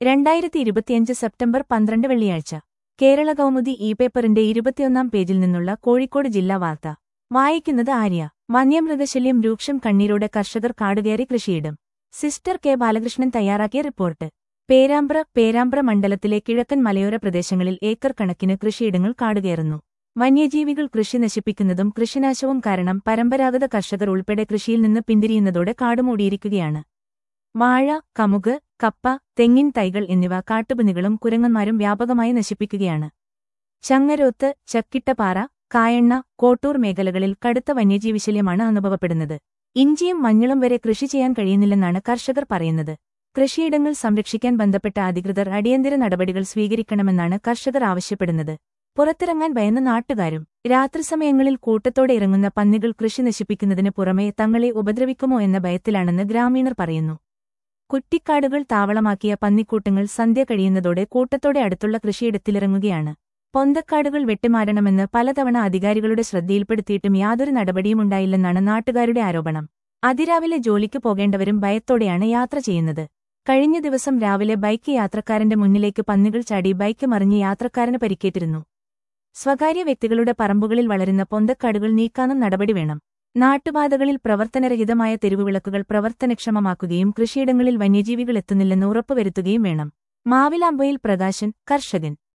രണ്ടായിരത്തി ഇരുപത്തിയഞ്ച് സെപ്റ്റംബർ പന്ത്രണ്ട് വെള്ളിയാഴ്ച കേരള കൗമുദി ഇ പേപ്പറിന്റെ ഇരുപത്തിയൊന്നാം പേജിൽ നിന്നുള്ള കോഴിക്കോട് ജില്ലാ വാർത്ത വായിക്കുന്നത് ആര്യ വന്യമൃഗശല്യം രൂക്ഷം കണ്ണീരോടെ കർഷകർ കാടുകയറി കൃഷിയിടം സിസ്റ്റർ കെ ബാലകൃഷ്ണൻ തയ്യാറാക്കിയ റിപ്പോർട്ട് പേരാമ്പ്ര പേരാമ്പ്ര മണ്ഡലത്തിലെ കിഴക്കൻ മലയോര പ്രദേശങ്ങളിൽ ഏക്കർ കണക്കിന് കൃഷിയിടങ്ങൾ കാടുകയറുന്നു വന്യജീവികൾ കൃഷി നശിപ്പിക്കുന്നതും കൃഷിനാശവും കാരണം പരമ്പരാഗത കർഷകർ ഉൾപ്പെടെ കൃഷിയിൽ നിന്ന് പിന്തിരിയുന്നതോടെ കാടുമൂടിയിരിക്കുകയാണ് വാഴ കമുക് കപ്പ തെങ്ങിൻ തൈകൾ എന്നിവ കാട്ടുപന്നികളും കുരങ്ങന്മാരും വ്യാപകമായി നശിപ്പിക്കുകയാണ് ചങ്ങരോത്ത് ചക്കിട്ടപ്പാറ കായണ്ണ കോട്ടൂർ മേഖലകളിൽ കടുത്ത വന്യജീവിശല്യമാണ് അനുഭവപ്പെടുന്നത് ഇഞ്ചിയും മഞ്ഞളും വരെ കൃഷി ചെയ്യാൻ കഴിയുന്നില്ലെന്നാണ് കർഷകർ പറയുന്നത് കൃഷിയിടങ്ങൾ സംരക്ഷിക്കാൻ ബന്ധപ്പെട്ട അധികൃതർ അടിയന്തര നടപടികൾ സ്വീകരിക്കണമെന്നാണ് കർഷകർ ആവശ്യപ്പെടുന്നത് പുറത്തിറങ്ങാൻ ഭയന്ന നാട്ടുകാരും രാത്രിസമയങ്ങളിൽ കൂട്ടത്തോടെ ഇറങ്ങുന്ന പന്നികൾ കൃഷി നശിപ്പിക്കുന്നതിന് പുറമെ തങ്ങളെ ഉപദ്രവിക്കുമോ എന്ന ഭയത്തിലാണെന്ന് ഗ്രാമീണർ പറയുന്നു കുറ്റിക്കാടുകൾ താവളമാക്കിയ പന്നിക്കൂട്ടങ്ങൾ സന്ധ്യ കഴിയുന്നതോടെ കൂട്ടത്തോടെ അടുത്തുള്ള കൃഷിയിടത്തിലിറങ്ങുകയാണ് പൊന്തക്കാടുകൾ വെട്ടിമാറണമെന്ന് പലതവണ അധികാരികളുടെ ശ്രദ്ധയിൽപ്പെടുത്തിയിട്ടും യാതൊരു നടപടിയുമുണ്ടായില്ലെന്നാണ് നാട്ടുകാരുടെ ആരോപണം അതിരാവിലെ ജോലിക്ക് പോകേണ്ടവരും ഭയത്തോടെയാണ് യാത്ര ചെയ്യുന്നത് കഴിഞ്ഞ ദിവസം രാവിലെ ബൈക്ക് യാത്രക്കാരന്റെ മുന്നിലേക്ക് പന്നികൾ ചാടി ബൈക്ക് മറിഞ്ഞ് യാത്രക്കാരന് പരിക്കേറ്റിരുന്നു സ്വകാര്യ വ്യക്തികളുടെ പറമ്പുകളിൽ വളരുന്ന പൊന്തക്കാടുകൾ നീക്കാനും നടപടി വേണം നാട്ടുപാതകളിൽ പ്രവർത്തനരഹിതമായ തെരുവുവിളക്കുകൾ പ്രവർത്തനക്ഷമമാക്കുകയും കൃഷിയിടങ്ങളിൽ വന്യജീവികൾ എത്തുന്നില്ലെന്ന് ഉറപ്പുവരുത്തുകയും വേണം മാവിലാമ്പയിൽ പ്രകാശൻ കർഷകൻ